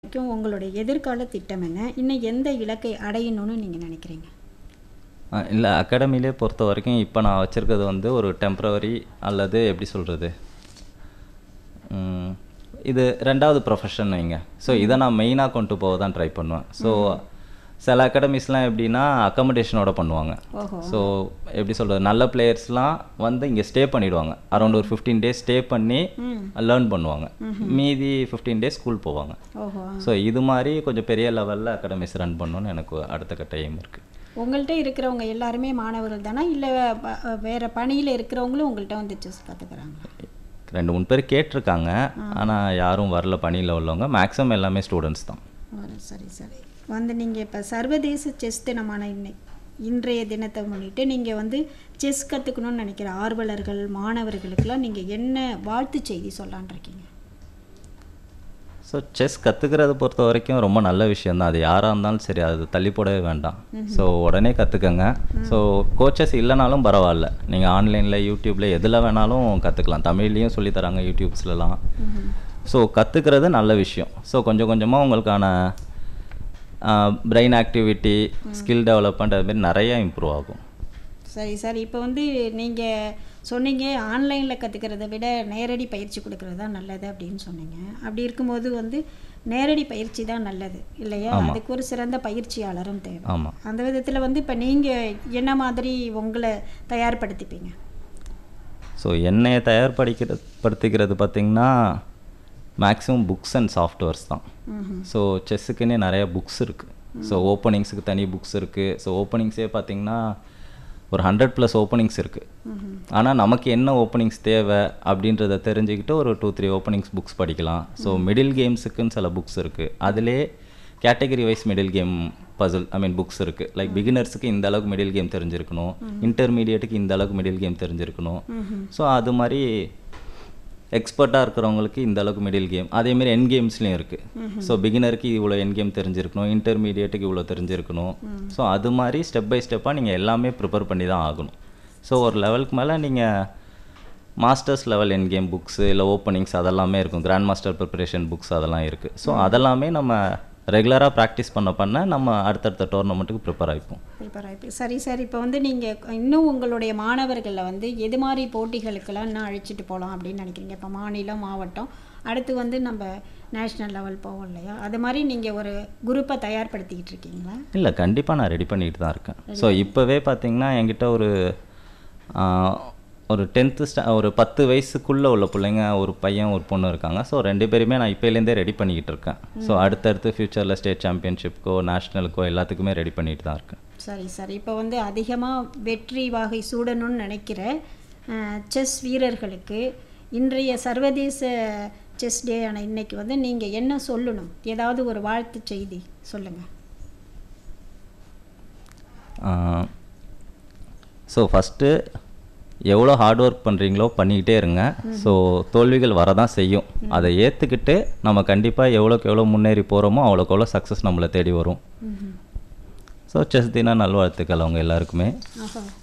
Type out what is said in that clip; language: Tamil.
வரைக்கும் உங்களுடைய எதிர்கால திட்டம் என்ன இன்னும் எந்த இலக்கை அடையணும்னு நீங்கள் நினைக்கிறீங்க இல்லை அகாடமிலே பொறுத்த வரைக்கும் இப்போ நான் வச்சுருக்கிறது வந்து ஒரு டெம்ப்ரவரி அல்லது எப்படி சொல்கிறது இது ரெண்டாவது ப்ரொஃபஷன் வைங்க ஸோ இதை நான் மெயினாக கொண்டு போக தான் ட்ரை பண்ணுவேன் ஸோ சில அகாடமிஸ்லாம் எப்படின்னா அக்கமடேஷனோட பண்ணுவாங்க ஓஹோ ஸோ எப்படி சொல்கிறது நல்ல பிளேயர்ஸ்லாம் வந்து இங்கே ஸ்டே பண்ணிடுவாங்க அரௌண்ட் ஒரு ஃபிஃப்டீன் டேஸ் ஸ்டே பண்ணி ம் லேர்ன் பண்ணுவாங்க மீதி ஃபிஃப்டீன் டேஸ் ஸ்கூல் போவாங்க ஓஹோ ஸோ இது மாதிரி கொஞ்சம் பெரிய லெவலில் அகாடமிஸ் ரன் பண்ணணும்னு எனக்கு அடுத்த கட்ட எய்ம் இருக்குது உங்கள்கிட்ட இருக்கிறவங்க எல்லாருமே மாணவர்கள் தானா இல்லை வேறு பணியில் இருக்கிறவங்களும் உங்கள்கிட்ட வந்து செஸ் கற்றுக்குறாங்க ரெண்டு மூணு பேர் கேட்டிருக்காங்க ஆனால் யாரும் வரல பணியில் உள்ளவங்க மேக்ஸிமம் எல்லாமே ஸ்டூடெண்ட்ஸ் தான் சரி சரி வந்து நீங்கள் இப்போ சர்வதேச செஸ் தினமான இன்னை இன்றைய தினத்தை முன்னிட்டு நீங்கள் வந்து செஸ் கற்றுக்கணும்னு நினைக்கிற ஆர்வலர்கள் மாணவர்களுக்கெல்லாம் நீங்கள் என்ன வாழ்த்து செய்தி சொல்லலான் இருக்கீங்க ஸோ செஸ் கற்றுக்கிறத பொறுத்த வரைக்கும் ரொம்ப நல்ல விஷயம் தான் அது யாராக இருந்தாலும் சரி அது தள்ளி போடவே வேண்டாம் ஸோ உடனே கற்றுக்கங்க ஸோ கோச்சஸ் இல்லைனாலும் பரவாயில்ல நீங்கள் ஆன்லைனில் யூடியூப்பில் எதில் வேணாலும் கற்றுக்கலாம் தமிழ்லேயும் சொல்லித்தராங்க யூடியூப்ஸ்லலாம் ஸோ கற்றுக்கிறது நல்ல விஷயம் ஸோ கொஞ்சம் கொஞ்சமாக உங்களுக்கான பிரெயின் ஆக்டிவிட்டி ஸ்கில் டெவலப்மெண்ட் அது மாதிரி நிறைய இம்ப்ரூவ் ஆகும் சரி சார் இப்போ வந்து நீங்கள் சொன்னீங்க ஆன்லைனில் கற்றுக்கிறத விட நேரடி பயிற்சி கொடுக்கறது தான் நல்லது அப்படின்னு சொன்னீங்க அப்படி இருக்கும்போது வந்து நேரடி பயிற்சி தான் நல்லது இல்லையா அதுக்கு ஒரு சிறந்த பயிற்சியாளரும் தேவை ஆமாம் அந்த விதத்தில் வந்து இப்போ நீங்கள் என்ன மாதிரி உங்களை தயார்படுத்திப்பீங்க ஸோ என்னையை தயார்படுத்திக்கிறது படுத்திக்கிறது பார்த்திங்கன்னா மேக்ஸிமம் புக்ஸ் அண்ட் சாஃப்ட்வேர்ஸ் தான் ஸோ செஸ்ஸுக்குன்னே நிறைய புக்ஸ் இருக்குது ஸோ ஓப்பனிங்ஸுக்கு தனி புக்ஸ் இருக்குது ஸோ ஓப்பனிங்ஸே பார்த்திங்கன்னா ஒரு ஹண்ட்ரட் ப்ளஸ் ஓப்பனிங்ஸ் இருக்குது ஆனால் நமக்கு என்ன ஓப்பனிங்ஸ் தேவை அப்படின்றத தெரிஞ்சுக்கிட்டு ஒரு டூ த்ரீ ஓப்பனிங்ஸ் புக்ஸ் படிக்கலாம் ஸோ மிடில் கேம்ஸுக்குன்னு சில புக்ஸ் இருக்குது அதிலே category wise middle game puzzle I mean books like லைக் பிகினர்ஸுக்கு இந்த அளவுக்கு மிடில் கேம் தெரிஞ்சிருக்கணும் இன்டர்மீடியட்டுக்கு இந்த அளவுக்கு மிடில் கேம் தெரிஞ்சிருக்கணும் ஸோ அது மாதிரி எக்ஸ்பர்ட்டாக இருக்கிறவங்களுக்கு இந்த அளவுக்கு மிடில் கேம் அதேமாரி என் கேம்ஸ்லேயும் இருக்குது ஸோ பிகினருக்கு இவ்வளோ என் கேம் தெரிஞ்சிருக்கணும் இன்டர்மீடியட்டுக்கு இவ்வளோ தெரிஞ்சிருக்கணும் ஸோ அது மாதிரி ஸ்டெப் பை ஸ்டெப்பாக நீங்கள் எல்லாமே ப்ரிப்பேர் பண்ணி தான் ஆகணும் ஸோ ஒரு லெவலுக்கு மேலே நீங்கள் masters level end game books இல்லை ஓப்பனிங்ஸ் அதெல்லாமே இருக்கும் கிராண்ட் மாஸ்டர் ப்ரிப்பரேஷன் புக்ஸ் அதெல்லாம் இருக்குது ஸோ அதெல்லாமே நம்ம ரெகுலராக ப்ராக்டிஸ் பண்ண பண்ண நம்ம அடுத்தடுத்த டோர்னமெண்ட்டுக்கு ப்ரிப்பேர் ஆகிப்போம் ப்ரிப்பேர் ஆகிப்பி சரி சார் இப்போ வந்து நீங்கள் இன்னும் உங்களுடைய மாணவர்களில் வந்து எது மாதிரி போட்டிகளுக்கெல்லாம் இன்னும் அழைச்சிட்டு போகலாம் அப்படின்னு நினைக்கிறீங்க இப்போ மாநிலம் மாவட்டம் அடுத்து வந்து நம்ம நேஷ்னல் லெவல் போவோம் இல்லையா அது மாதிரி நீங்கள் ஒரு குரூப்பை தயார்படுத்திக்கிட்டு இருக்கீங்களா இல்லை கண்டிப்பாக நான் ரெடி பண்ணிட்டு தான் இருக்கேன் ஸோ இப்போவே பார்த்தீங்கன்னா என்கிட்ட ஒரு ஒரு டென்த்து ஸ்டா ஒரு பத்து வயசுக்குள்ளே உள்ள பிள்ளைங்க ஒரு பையன் ஒரு பொண்ணு இருக்காங்க ஸோ ரெண்டு பேருமே நான் இப்போலேருந்தே ரெடி பண்ணிக்கிட்டு இருக்கேன் ஸோ அடுத்தடுத்து ஃப்யூச்சரில் ஸ்டேட் சாம்பியன்ஷிப்க்கோ நேஷ்னலுக்கோ எல்லாத்துக்குமே ரெடி பண்ணிட்டு தான் இருக்கேன் சரி சார் இப்போ வந்து அதிகமாக வெற்றி வாகை சூடணும்னு நினைக்கிற செஸ் வீரர்களுக்கு இன்றைய சர்வதேச செஸ் டே ஆன இன்னைக்கு வந்து நீங்கள் என்ன சொல்லணும் ஏதாவது ஒரு வாழ்த்து செய்தி சொல்லுங்கள் ஸோ ஃபஸ்ட்டு எவ்வளோ ஹார்ட் ஒர்க் பண்ணுறீங்களோ பண்ணிக்கிட்டே இருங்க ஸோ தோல்விகள் வரதான் செய்யும் அதை ஏற்றுக்கிட்டு நம்ம கண்டிப்பாக எவ்வளோக்கு எவ்வளோ முன்னேறி போகிறோமோ அவ்வளோக்கு எவ்வளோ சக்ஸஸ் நம்மளை தேடி வரும் ஸோ செஸ் தின நல்வாழ்த்துக்கள் அவங்க எல்லாருக்குமே ஆஹா